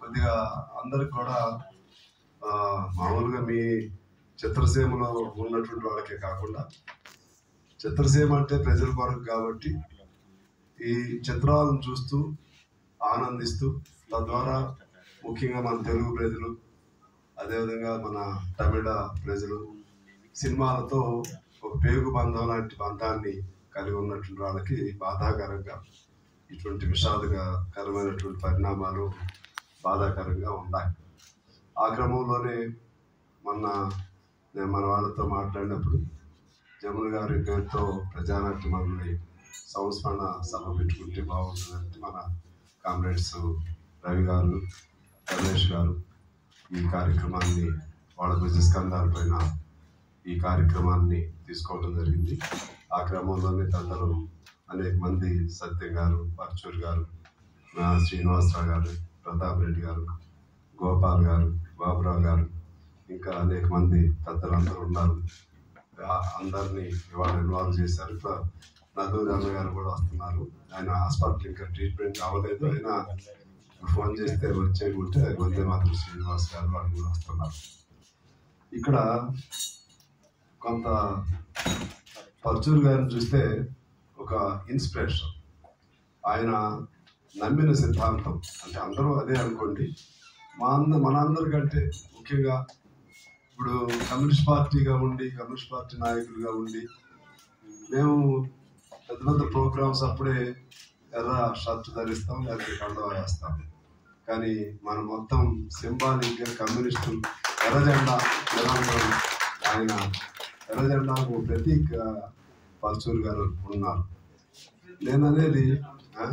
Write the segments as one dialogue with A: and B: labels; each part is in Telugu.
A: కొద్దిగా అందరికి కూడా ఆ, మామూలుగా మీ చిత్రసీమలో ఉన్నటువంటి వాళ్ళకే కాకుండా చిత్రసీమ అంటే ప్రజల కొరకు కాబట్టి ఈ చిత్రాలను చూస్తూ ఆనందిస్తూ తద్వారా ముఖ్యంగా మన తెలుగు ప్రజలు అదేవిధంగా మన తమిళ ప్రజలు సినిమాలతో ఒక పేగు బంధం లాంటి బంధాన్ని కలిగి ఉన్నటువంటి వాళ్ళకి బాధాకరంగా ఇటువంటి విషాదకరమైనటువంటి పరిణామాలు బాధాకరంగా ఉన్నాయి ఆ క్రమంలోనే మొన్న నేను మన వాళ్ళతో మాట్లాడినప్పుడు జమున గారి పేరుతో ప్రజానాట్య మండలి సంస్మరణ సభ పెట్టుకుంటే బాగుంటుందంటే మన కామ్రేడ్స్ రవి గారు రమేష్ గారు ఈ కార్యక్రమాన్ని వాళ్ళ భుజస్కంధాల పైన ఈ కార్యక్రమాన్ని తీసుకోవడం జరిగింది ఆ క్రమంలోనే అందరూ అనేక మంది సత్యం గారు పర్చూర్ గారు నా శ్రీనివాసరావు గారు ప్రతాప్ రెడ్డి గారు గోపాల్ గారు బాబురావు గారు ఇంకా అనేక మంది పెద్దలందరూ ఉన్నారు ఆ- అందరినీ ఇవాళ ఇన్వాల్వ్ చేశారు ఇప్పుడు నదూరి అన్న గారు కూడా వస్తున్నారు ఆయన హాస్పిటల్ ఇంకా ట్రీట్మెంట్ అవ్వలేదు ఆయన ఫోన్ చేస్తే వచ్చేయకుంటే వందే మాత్రం శ్రీనివాస్ గారు వాళ్ళు కూడా వస్తున్నారు ఇక్కడ కొంత పర్చూర్ గారిని చూస్తే ఒక ఇన్స్పిరేషన్ ఆయన నమ్మిన సిద్ధాంతం అంటే అందరూ అదే అనుకోండి మా అంద మన అందరికంటే ముఖ్యంగా ఇప్పుడు కమ్యూనిస్ట్ పార్టీగా ఉండి కమ్యూనిస్ట్ పార్టీ నాయకులుగా ఉండి మేము పెద్ద పెద్ద ప్రోగ్రామ్స్ అప్పుడే ఎర్ర షర్ట్ ధరిస్తాం లేకపోతే కండవ వేస్తాం కానీ మనం మొత్తం సింబాలిక్గా కమ్యూనిస్టు ఎర్ర జెండా నిరంతరం ఆయన ఎర్ర జెండాకు ప్రతీక పర్చూర్ గారు ఉన్నారు నేను అనేది ఆ,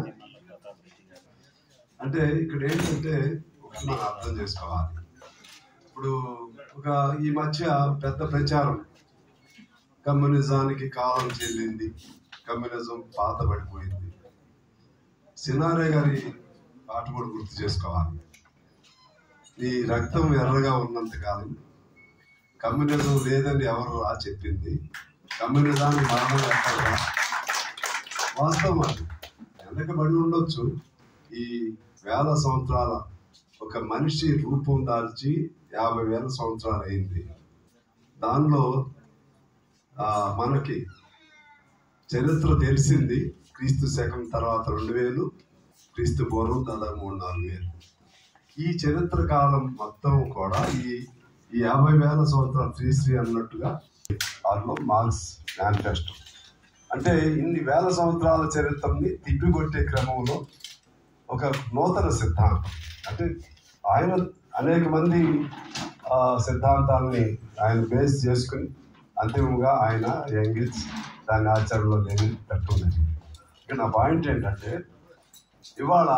A: అంటే ఇక్కడ ఏంటంటే ఒకటి మనం అర్థం చేసుకోవాలి ఇప్పుడు ఒక ఈ మధ్య పెద్ద ప్రచారం కమ్యూనిజానికి కాలం చెల్లింది కమ్యూనిజం పాత పడిపోయింది సినారే గారి పాట కూడా గుర్తు చేసుకోవాలి ఈ రక్తం ఎర్రగా ఉన్నంత కాలం కమ్యూనిజం లేదని ఎవరు రా చెప్పింది కమ్యూనిజాన్ని మరణం ఎక్కడరా వాస్తవం అది వెనకబడి ఉండొచ్చు ఈ వేల సంవత్సరాల ఒక మనిషి రూపం దాల్చి యాభై వేల సంవత్సరాలు అయింది దానిలో ఆ, మనకి చరిత్ర తెలిసింది క్రీస్తు శకం తర్వాత రెండు వేలు క్రీస్తు పూర్వం దాదాపు మూడు నాలుగు వేలు ఈ చరిత్ర కాలం మొత్తం కూడా ఈ ఈ యాభై వేల సంవత్సరాల శ్రీశ్రీ అన్నట్టుగా వాళ్ళు మార్క్స్ మేనిఫెస్టో అంటే ఇన్ని వేల సంవత్సరాల చరిత్రని తిప్పికొట్టే క్రమంలో ఒక నూతన సిద్ధాంతం అంటే ఆయన అనేక మంది ఆ, సిద్ధాంతాలని ఆయన బేస్ చేసుకుని అంతిమంగా ఆయన యంగిల్స్ దాన్ని ఆచరణలో లేని పెట్టున్నది ఇక నా పాయింట్ ఏంటంటే ఇవాళ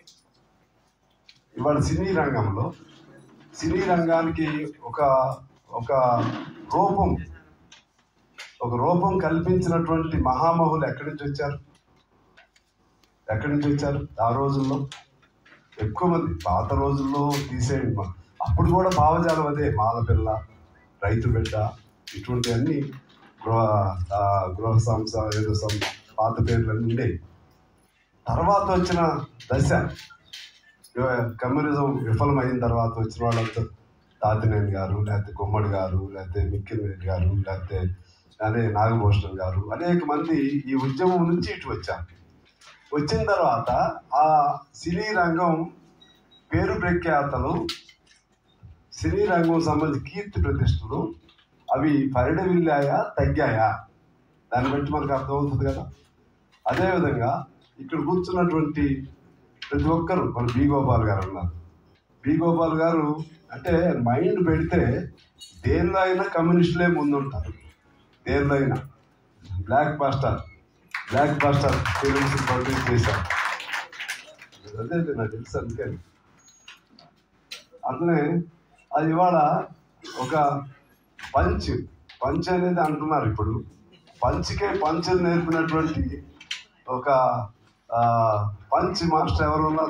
A: ఇవాళ సినీ రంగంలో సినీ రంగానికి ఒక ఒక రూపం ఒక రూపం కల్పించినటువంటి మహామహులు ఎక్కడి నుంచి వచ్చారు ఎక్కడి నుంచి వచ్చారు ఆ రోజుల్లో ఎక్కువ మంది పాత రోజుల్లో తీసేయండి మా- అప్పుడు కూడా భావజాలం అదే మాలపిల్ల రైతు బిడ్డ ఇటువంటివన్నీ గృహ ఆ, గృహ సంస్థ ఏదో సం పాత పేర్లన్నీ ఉండేవి తర్వాత వచ్చిన దశ ఇవ- కమ్యూనిజం విఫలమైన తర్వాత వచ్చిన వాళ్ళంతా తాతినేని గారు లేకపోతే గుమ్మడి గారు లేకపోతే మిక్కిన రెడ్డి గారు లేకపోతే అదే నాగభూషణం గారు అనేక మంది ఈ ఉద్యమం నుంచి ఇటు వచ్చారు వచ్చిన తర్వాత ఆ సినీ రంగం పేరు ప్రఖ్యాతలు సినీ రంగం సంబంధించి కీర్తి ప్రతిష్టలు అవి పరిడవిల్లాయా తగ్గాయా దాన్ని బట్టి మనకు అర్థమవుతుంది కదా అదేవిధంగా ఇక్కడ కూర్చున్నటువంటి ప్రతి ఒక్కరు మన బి గోపాల్ గారు ఉన్నారు బి గోపాల్ గారు అంటే మైండ్ పెడితే దేనిలో అయినా కమ్యూనిస్టులే ముందుంటారు దేనిలో అయినా blockbuster blockbuster films produce చేశారు అదే నాకు తెలుసు అందుకని అందుకనే అది ఇవాళ ఒక పంచ్ పంచ్ అనేది అంటున్నారు ఇప్పుడు పంచ్కే పంచ్ నేర్పినటువంటి ఒక ఆ, పంచ్ మాస్టర్ ఎవరు ఉన్నారు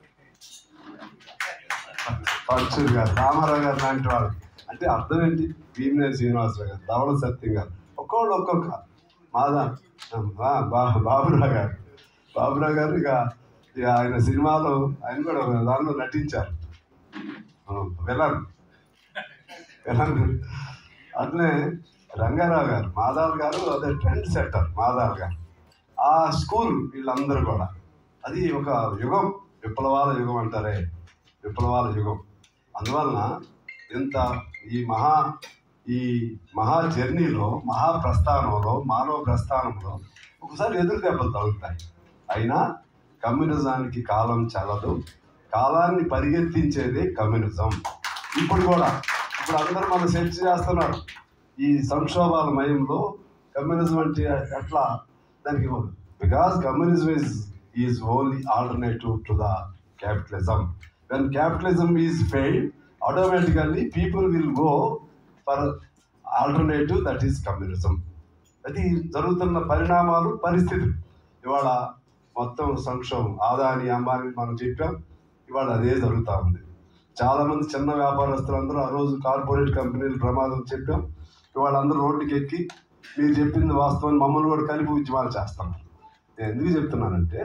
A: పంచూరు గారు రామారావు గారు లాంటి వాళ్ళు అంటే అర్థం ఏంటి భీమనే శ్రీనివాసరావు గారు ధవళ సత్యం గారు ఒక్కొక్కళ్ళు ఒక్కొక్క మాదా ఆ, బా బాబురావు గారు బాబురావు గారు ఇక ఇక ఆయన సినిమాలో ఆయన కూడా ఒక దానిలో నటించారు విలన్ విలన్ అట్లే రంగారావు గారు మాధవ్ గారు అదే ట్రెండ్ సెట్టర్ మాధవ్ గారు ఆ స్కూల్ వీళ్ళందరూ కూడా అది ఒక యుగం విప్లవాల యుగం అంటారే విప్లవాల యుగం అందువలన ఇంత ఈ మహా ఈ మహా జర్నీలో మహా ప్రస్థానంలో మానవ ప్రస్థానంలో ఒకసారి ఎదురు దెబ్బలు తగులుతాయి అయినా కమ్యూనిజానికి కాలం చల్లదు కాలాన్ని పరిగెత్తించేదే కమ్యూనిజం ఇప్పుడు కూడా ఇప్పుడు అందరూ మనం చర్చ చేస్తున్నారు ఈ సంక్షోభాల మయంలో కమ్యూనిజం అంటే ఎట్లా దానికి because communism is is only alternative to the capitalism when capitalism is failed automatically people will go for alternative that is communism అది జరుగుతున్న పరిణామాలు పరిస్థితులు ఇవాళ మొత్తం సంక్షోభం ఆదాని అంబానీ మనం చెప్పాం ఇవాళ అదే జరుగుతూ ఉంది చాలా మంది చిన్న వ్యాపారస్తులందరూ ఆ రోజు కార్పొరేట్ కంపెనీలు ప్రమాదం చెప్పాం ఇవాళ అందరూ రోడ్డుకి ఎక్కి మీరు చెప్పింది వాస్తవం మమ్మల్ని కూడా కలిపి ఉద్యమాలు చేస్తాం నేను ఎందుకు చెప్తున్నానంటే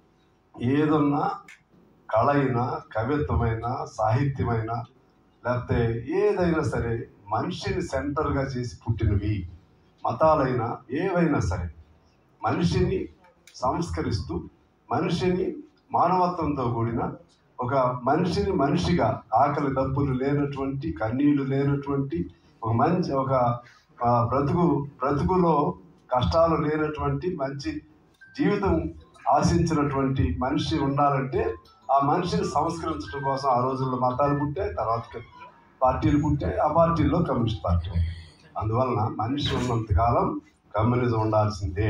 A: ఏదన్నా కళ అయినా కవిత్వమైన సాహిత్యమైన లేకపోతే ఏదైనా సరే మనిషిని సెంటర్గా చేసి పుట్టినవి మతాలైనా ఏవైనా సరే మనిషిని సంస్కరిస్తూ మనిషిని మానవత్వంతో కూడిన ఒక మనిషిని మనిషిగా ఆకలి దప్పులు లేనటువంటి కన్నీళ్లు లేనటువంటి ఒక మంచి ఒక ఆ, బ్రతుకు బ్రతుకులో కష్టాలు లేనటువంటి మంచి జీవితం ఆశించినటువంటి మనిషి ఉండాలంటే ఆ మనిషిని సంస్కరించడం కోసం ఆ రోజుల్లో మతాలు పుట్టాయి తర్వాత పార్టీలు పుట్టాయి ఆ పార్టీల్లో కమ్యూనిస్ట్ పార్టీ ఉంది. అందువలన మనిషి ఉన్నంతకాలం కమ్యూనిజం ఉండాల్సిందే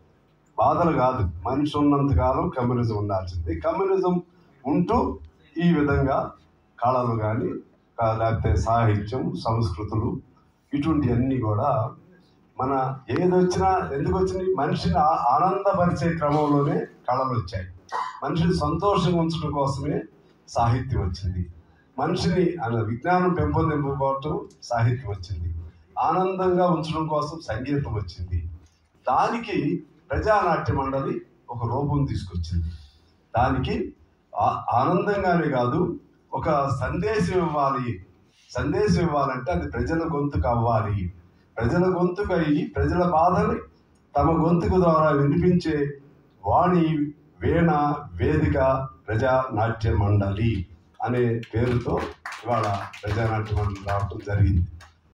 A: బాధలు కాదు మనిషి ఉన్నంతకాలం కమ్యూనిజం ఉండాల్సిందే కమ్యూనిజం ఉంటూ ఈ విధంగా కళలు కానీ లేకపోతే సాహిత్యం సంస్కృతులు ఇటువంటివన్నీ కూడా మన ఏది వచ్చినా ఎందుకు వచ్చినాయి మనిషిని ఆ- ఆనందపరిచే క్రమంలోనే కళలు వచ్చాయి మనిషిని సంతోషంగా ఉంచడం కోసమే సాహిత్యం వచ్చింది మనిషిని అలా విజ్ఞానం పెంపొందింపుకోవటం సాహిత్యం వచ్చింది ఆనందంగా ఉంచడం కోసం సంగీతం వచ్చింది దానికి ప్రజానాట్య మండలి ఒక రూపం తీసుకొచ్చింది దానికి ఆ- ఆనందంగానే కాదు ఒక సందేశం ఇవ్వాలి సందేశం ఇవ్వాలంటే అది ప్రజల గొంతుకు అవ్వాలి ప్రజల గొంతుకు అయ్యి ప్రజల బాధని తమ గొంతుకు ద్వారా వినిపించే వాణి వీణ వేదిక ప్రజానాట్య మండలి అనే పేరుతో ఇవాళ ప్రజానాట్య మండలి రావటం జరిగింది